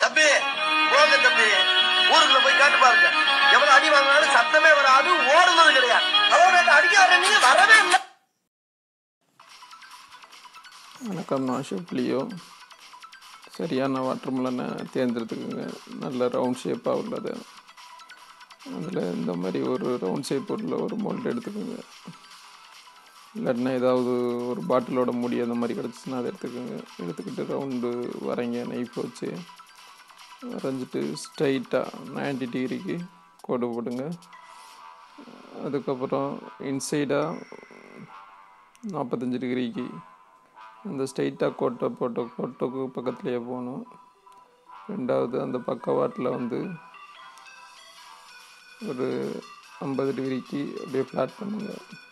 தம்பி போங்க தம்பி ஊருக்குள்ள போய் கேட்டு பாருங்க எவ்வளவு அடி வாங்கினாலும் சத்தமே வராது ஓடுனது கிடையாது அவ்வளவு அடிக்க வர நீங்க வரவே இல்லை வணக்கம் நான் ஷிப்லியோ சரியான வாட்டர் மெலனை தேர்ந்தெடுத்துக்கோங்க நல்ல ரவுண்ட் ஷேப்பாக உள்ளது அதில் இந்த மாதிரி ஒரு ரவுண்ட் ஷேப் உள்ள ஒரு மோல்ட் எடுத்துக்கோங்க இல்லாட்டினா ஏதாவது ஒரு பாட்டிலோட மூடி அந்த மாதிரி கிடச்சின்னா அதை எடுத்துக்கோங்க எடுத்துக்கிட்டு ரவுண்டு வரைங்க நைஃப் வச்சு வரைஞ்சிட்டு ஸ்ட்ரைட்டாக 90 டிகிரிக்கு கோடு போடுங்க அதுக்கப்புறம் இன்சைடாக நாற்பத்தஞ்சு டிகிரிக்கு அந்த ஸ்ட்ரைட்டாக கோட்டை போட்ட கோட்டைக்கு பக்கத்துலேயே போகணும் ரெண்டாவது அந்த பக்கவாட்டில் வந்து ஒரு ஐம்பது டிகிரிக்கு அப்படியே ஃப்ளாட் பண்ணுங்க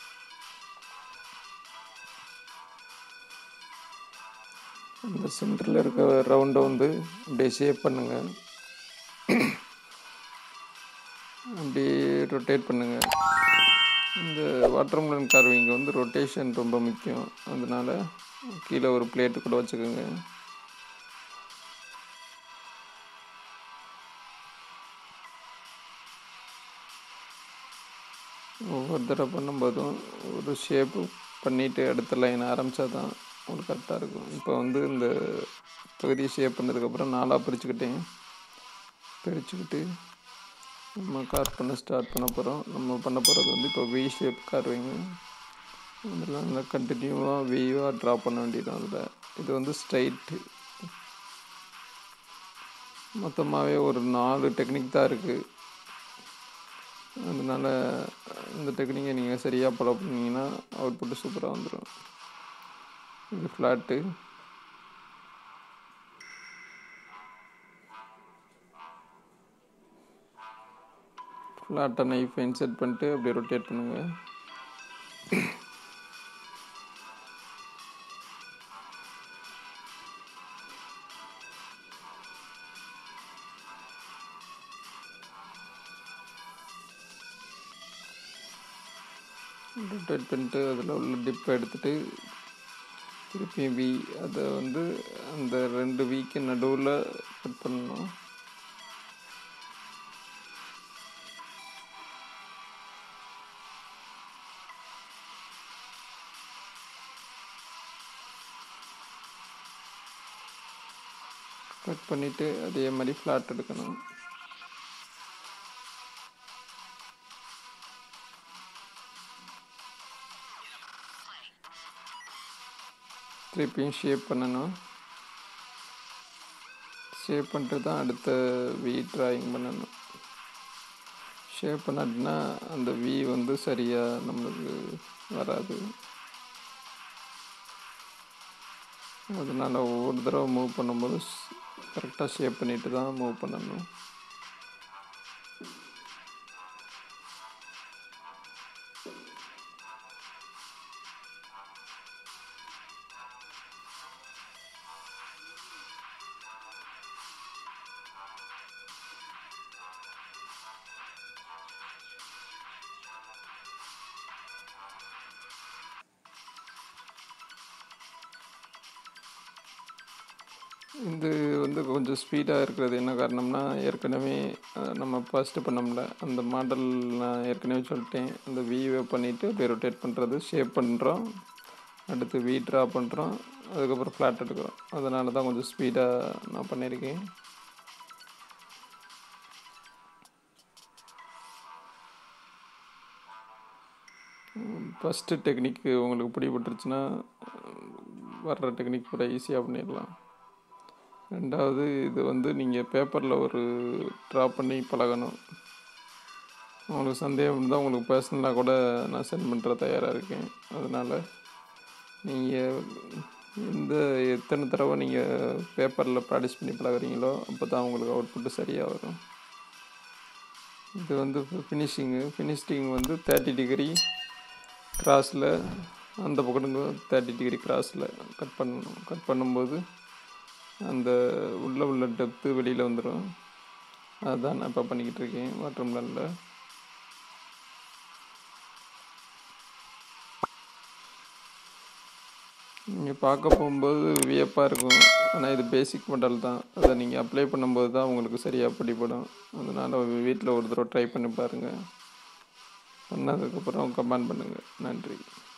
அந்த சென்டரில் இருக்க ரவுண்டை வந்து அப்படியே ஷேப் பண்ணுங்க அப்படியே ரொட்டேட் பண்ணுங்க இந்த வாட்டர்மெலன் கார்விங் வந்து ரொட்டேஷன் ரொம்ப முக்கியம் அதனால கீழே ஒரு பிளேட்டு கூட வச்சுக்கோங்க ஒவ்வொரு தடவை பண்ணும்போதும் ஒரு ஷேப்பு பண்ணிவிட்டு அடுத்த லைன் ஆரம்பித்தா தான் உங்களுக்கு கரெக்டாக இருக்கும் இப்போ வந்து இந்த பகுதியை ஷேப் பண்ணதுக்கப்புறம் நாலாக பிரிச்சுக்கிட்டேன் பிரிச்சுக்கிட்டு நம்ம கார் பண்ண ஸ்டார்ட் பண்ண போகிறோம் நம்ம பண்ண போகிறது வந்து இப்போ வி ஷேப் கார்விங் அதில் நல்லா கண்டினியூவாக வியூவாக ட்ரா பண்ண வேண்டியது அதில் இது வந்து ஸ்ட்ரைட்டு மொத்தமாகவே ஒரு நாலு டெக்னிக் தான் இருக்குது அதனால் இந்த டெக்னிக்கை நீங்கள் சரியாக ஃபாலோ பண்ணீங்கன்னா அவுட்புட்டு சூப்பராக வந்துடும் இது ஃப்ளாட்டு ஃப்ளாட்டாக நைஃப் இன்செட் பண்ணிட்டு அப்படியே ரொட்டேட் பண்ணுங்கள் ரொட்டேட் பண்ணிட்டு அதில் உள்ள டிப்பை எடுத்துட்டு திருப்பி வி அதை வந்து அந்த ரெண்டு வீக்கு நடுவில் கட் பண்ணணும் கட் பண்ணிவிட்டு அதே மாதிரி ஃப்ளாட் எடுக்கணும் திருப்பியும் ஷேப் பண்ணணும் ஷேப் பண்ணிட்டு தான் அடுத்த வி ட்ராயிங் பண்ணணும் ஷேப் பண்ணாட்டினா அந்த வி வந்து சரியாக நம்மளுக்கு வராது அதனால் ஒவ்வொரு தடவை மூவ் பண்ணும்போது கரெக்டாக ஷேப் பண்ணிட்டு தான் மூவ் பண்ணணும் இது வந்து கொஞ்சம் ஸ்பீடாக இருக்கிறது என்ன காரணம்னா ஏற்கனவே அஹ், நம்ம ஃபஸ்ட்டு பண்ணோம்ல அந்த மாடல் நான் ஏற்கனவே சொல்லிட்டேன் அந்த வியூவை பண்ணிவிட்டு அப்படியே ரொட்டேட் பண்ணுறது ஷேப் பண்ணுறோம் அடுத்து வி ட்ரா பண்ணுறோம் அதுக்கப்புறம் ஃப்ளாட் எடுக்கிறோம் அதனால தான் கொஞ்சம் ஸ்பீடாக நான் பண்ணியிருக்கேன் ஃபஸ்ட்டு டெக்னிக் உங்களுக்கு பிடிபட்டுருச்சுன்னா வர்ற டெக்னிக் கூட ஈஸியாக பண்ணிடலாம் ரெண்டாவது இது வந்து நீங்கள் பேப்பரில் ஒரு ட்ரா பண்ணி பழகணும் உங்களுக்கு சந்தேகம் இருந்தால் உங்களுக்கு பர்சனலாக கூட நான் சென்ட் பண்ணுற தயாராக இருக்கேன் அதனால் நீங்கள் எந்த எத்தனை தடவை நீங்கள் பேப்பரில் ப்ராக்டிஸ் பண்ணி பழகுறீங்களோ அப்போ தான் உங்களுக்கு அவுட்புட்டு சரியாக வரும் இது வந்து ஃபினிஷிங்கு ஃபினிஷிங் வந்து தேர்ட்டி டிகிரி கிராஸில் அந்த பக்கத்துக்கு தேர்ட்டி டிகிரி கிராஸில் கட் பண்ணணும் கட் பண்ணும்போது அந்த உள்ளே உள்ள டெப்த்து வெளியில் வந்துடும் அதுதான் நான் இப்போ பண்ணிக்கிட்டு இருக்கேன் வாட்டர் மிலனில் நீங்கள் பார்க்க போகும்போது வியப்பாக இருக்கும் ஆனால் இது பேசிக் மாடல் தான் அதை நீங்கள் அப்ளை பண்ணும்போது தான் உங்களுக்கு சரியாக பிடிபடும் அதனால் வீட்டில் ஒரு தடவை ட்ரை பண்ணி பாருங்கள் பண்ணதுக்கப்புறம் கமெண்ட் பண்ணுங்கள் நன்றி